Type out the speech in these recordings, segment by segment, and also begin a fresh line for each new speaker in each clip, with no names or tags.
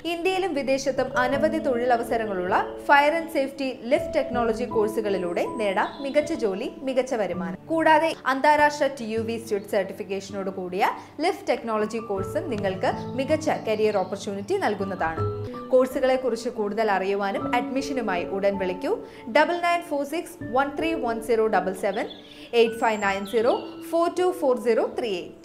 ഇന്ത്യയിലും വിദേശത്തും അനവധി തൊഴിലവസരങ്ങളുള്ള fire and safety lift technology കോഴ്സുകളിലൂടെ നേടാം മികച്ച ജോലി മികച്ച വരുമാനം കൂടാതെ അന്താരാഷ്ട്ര ടി യു വി സ്റ്റുഡ് സർട്ടിഫിക്കേഷനോട് കൂടിയ ലിഫ്റ്റ് ടെക്നോളജി കോഴ്സും നിങ്ങൾക്ക് മികച്ച കരിയർ ഓപ്പർച്യൂണിറ്റി നൽകുന്നതാണ് കോഴ്സുകളെ കുറിച്ച് കൂടുതൽ അറിയുവാനും അഡ്മിഷനുമായി ഉടൻ വിളിക്കൂ double nine four six one three one zero double seven eight five nine zero four two four zero three eight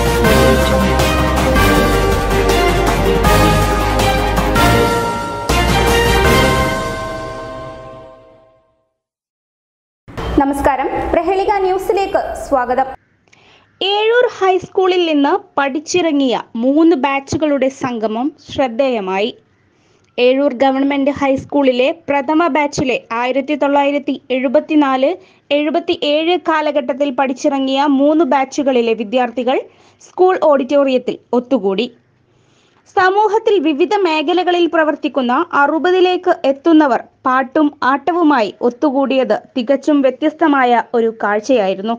നമസ്കാരം പ്രഹേളിക ന്യൂസിലേക്ക് സ്വാഗതം
ഏഴൂർ ഹൈസ്കൂളിൽ നിന്ന് പഠിച്ചിറങ്ങിയ മൂന്ന് ബാച്ചുകളുടെ സംഗമം ശ്രദ്ധേയമായി ഏഴൂർ ഗവൺമെന്റ് ഹൈസ്കൂളിലെ പ്രഥമ ബാച്ചിലെ ആയിരത്തി തൊള്ളായിരത്തി എഴുപത്തിനാല് എഴുപത്തി ഏഴ് കാലഘട്ടത്തിൽ പഠിച്ചിറങ്ങിയ മൂന്ന് ബാച്ചുകളിലെ വിദ്യാർത്ഥികൾ സ്കൂൾ ഓഡിറ്റോറിയത്തിൽ ഒത്തുകൂടി സമൂഹത്തിൽ വിവിധ മേഖലകളിൽ പ്രവർത്തിക്കുന്ന അറുപതിലേക്ക് എത്തുന്നവർ പാട്ടും ആട്ടവുമായി ഒത്തുകൂടിയത് തികച്ചും വ്യത്യസ്തമായ ഒരു കാഴ്ചയായിരുന്നു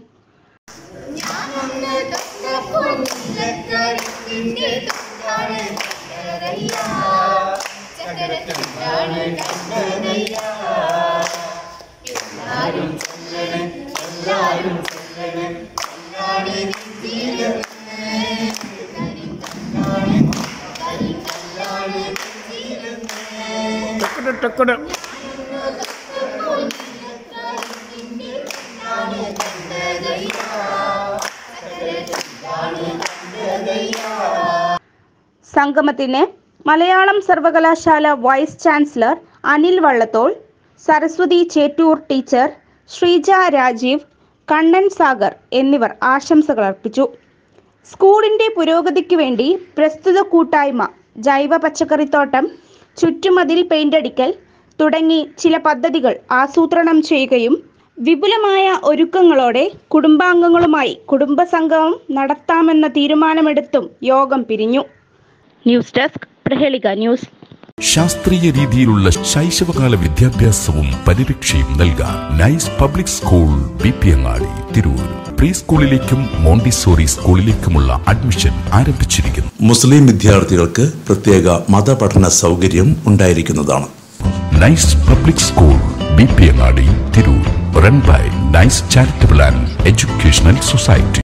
സംഗമത്തിന് മലയാളം സർവകലാശാല vice chancellor Anil Vallathol Saraswathi Chettur teacher Sreeja Rajeev Kannan Sagar എന്നിവർ ആശംസകൾ അർപ്പിച്ചു സ്കൂളിന്റെ പുരോഗതിക്ക് വേണ്ടി പ്രസ്തുത കൂട്ടായ്മ ജൈവ പച്ചക്കറിത്തോട്ടം ചുറ്റുമതിൽ പെയിന്റടിക്കൽ തുടങ്ങി ചില പദ്ധതികൾ ആസൂത്രണം ചെയ്യുകയും വിപുലമായ ഒരുക്കങ്ങളോടെ കുടുംബാംഗങ്ങളുമായി കുടുംബസംഗമം നടത്താമെന്ന തീരുമാനമെടുത്തും യോഗം പിരിഞ്ഞു ന്യൂസ് ഡെസ്ക് പ്രഹേളിക ന്യൂസ്
ശാസ്ത്രീയ രീതിയിലുള്ള ശൈശവകാല വിദ്യാഭ്യാസവും പരിരക്ഷയും നൽകാൻ nice public school B P Angadi Tirur pre സ്കൂളിലേക്കും മോണ്ടിസോറി സ്കൂളിലേക്കുമുള്ള അഡ്മിഷൻ ആരംഭിച്ചിരിക്കുന്നു
മുസ്ലിം വിദ്യാർത്ഥികൾക്ക് പ്രത്യേക മതപഠന സൗകര്യം ഉണ്ടായിരിക്കുന്നതാണ്
nice public school B P Angadi Tirur run by nice charitable and educational society